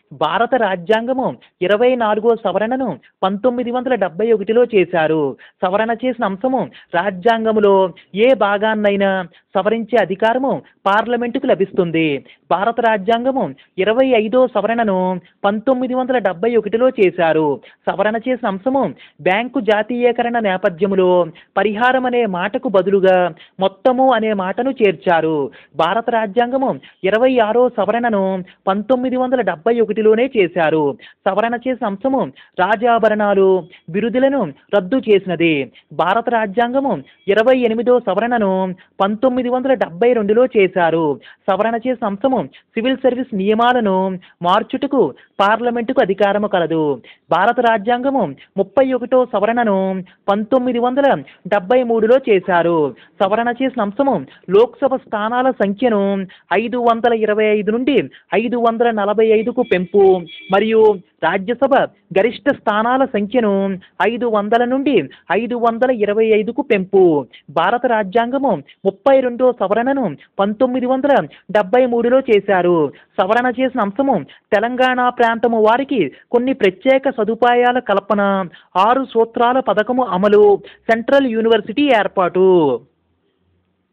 భారత రాజ్యాంగము ఇరవై నాలుగో సవరణను పంతొమ్మిది వందల డెబ్బై ఒకటిలో చేశారు సవరణ చేసిన అంశము రాజ్యాంగములో ఏ భాగాన్నైనా సవరించే అధికారము పార్లమెంటుకు లభిస్తుంది భారత రాజ్యాంగము ఇరవై ఐదో సవరణను పంతొమ్మిది వందల డెబ్బై ఒకటిలో చేశారు సవరణ చేసిన అంశము బ్యాంకు జాతీయకరణ నేపథ్యములో పరిహారం అనే మాటకు బదులుగా మొత్తము అనే మాటను చేర్చారు భారత రాజ్యాంగము ఇరవై ఆరో సవరణను పంతొమ్మిది వందల డెబ్బై ఒకటిలోనే చేశారు సవరణ చేసిన అంశము రాజాభరణాలు బిరుదులను రద్దు చేసినది భారత రాజ్యాంగము ఇరవై ఎనిమిదో సవరణను పంతొమ్మిది వందల డెబ్బై రెండులో చేశారు సవరణ చేసిన అంశము సివిల్ సర్వీస్ నియమాలను మార్చుటకు పార్లమెంటుకు అధికారము కలదు భారత రాజ్యాంగము ముప్పై ఒకటో సవరణను పంతొమ్మిది వందల డెబ్బై మూడులో చేశారు సవరణ చేసిన అంశము లోక్సభ స్థానాల సంఖ్యను ఐదు వందల ఇరవై ఐదు నుండి ఐదు వందల నలభై ఐదుకు పెంపు మరియు రాజ్యసభ గరిష్ట స్థానాల సంఖ్యను ఐదు వందల నుండి ఐదు వందల ఇరవై ఐదుకు పెంపు భారత రాజ్యాంగము ముప్పై రెండో సవరణను పంతొమ్మిది వందల డెబ్బై మూడులో చేశారు సవరణ చేసిన అంశము తెలంగాణ ప్రాంతము వారికి కొన్ని ప్రత్యేక సదుపాయాల కల్పన ఆరు సూత్రాల పథకము అమలు సెంట్రల్ యూనివర్సిటీ ఏర్పాటు